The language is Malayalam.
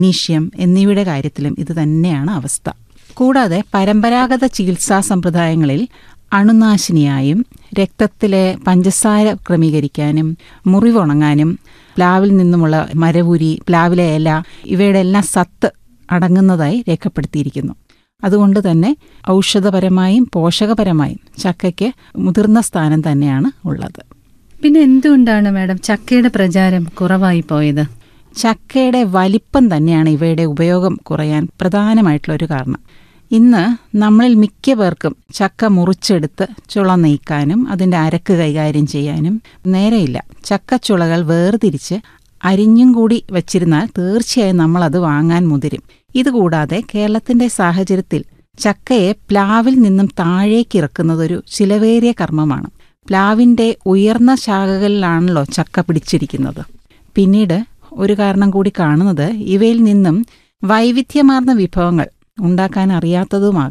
മഗ്നീഷ്യം എന്നിവയുടെ കാര്യത്തിലും ഇത് തന്നെയാണ് അവസ്ഥ കൂടാതെ പരമ്പരാഗത ചികിത്സാ സമ്പ്രദായങ്ങളിൽ അണുനാശിനിയായും രക്തത്തിലെ പഞ്ചസാര ക്രമീകരിക്കാനും മുറിവുണങ്ങാനും പ്ലാവിൽ നിന്നുമുള്ള മരവുരി പ്ലാവിലെ ഇല ഇവയുടെ എല്ലാം സത്ത് അടങ്ങുന്നതായി രേഖപ്പെടുത്തിയിരിക്കുന്നു അതുകൊണ്ട് തന്നെ ഔഷധപരമായും പോഷകപരമായും ചക്കയ്ക്ക് മുതിർന്ന സ്ഥാനം തന്നെയാണ് ഉള്ളത് പിന്നെ എന്തുകൊണ്ടാണ് മാഡം ചക്കയുടെ പ്രചാരം കുറവായി പോയത് ചക്കയുടെ വലിപ്പം തന്നെയാണ് ഇവയുടെ ഉപയോഗം കുറയാൻ പ്രധാനമായിട്ടുള്ള ഒരു കാരണം ഇന്ന് നമ്മളിൽ മിക്ക പേർക്കും ചക്ക മുറിച്ചെടുത്ത് ചുള നീക്കാനും അതിൻ്റെ അരക്ക് കൈകാര്യം ചെയ്യാനും നേരെയില്ല ചക്കച്ചുളകൾ വേർതിരിച്ച് അരിഞ്ഞും കൂടി വച്ചിരുന്നാൽ തീർച്ചയായും നമ്മളത് വാങ്ങാൻ മുതിരും ഇതുകൂടാതെ കേരളത്തിന്റെ സാഹചര്യത്തിൽ ചക്കയെ പ്ലാവിൽ നിന്നും താഴേക്ക് ഇറക്കുന്നതൊരു ചിലവേറിയ കർമ്മമാണ് പ്ലാവിന്റെ ഉയർന്ന ശാഖകളിലാണല്ലോ ചക്ക പിടിച്ചിരിക്കുന്നത് പിന്നീട് ഒരു കാരണം കൂടി കാണുന്നത് ഇവയിൽ നിന്നും വൈവിധ്യമാർന്ന വിഭവങ്ങൾ ഉണ്ടാക്കാൻ അറിയാത്തതുമാകും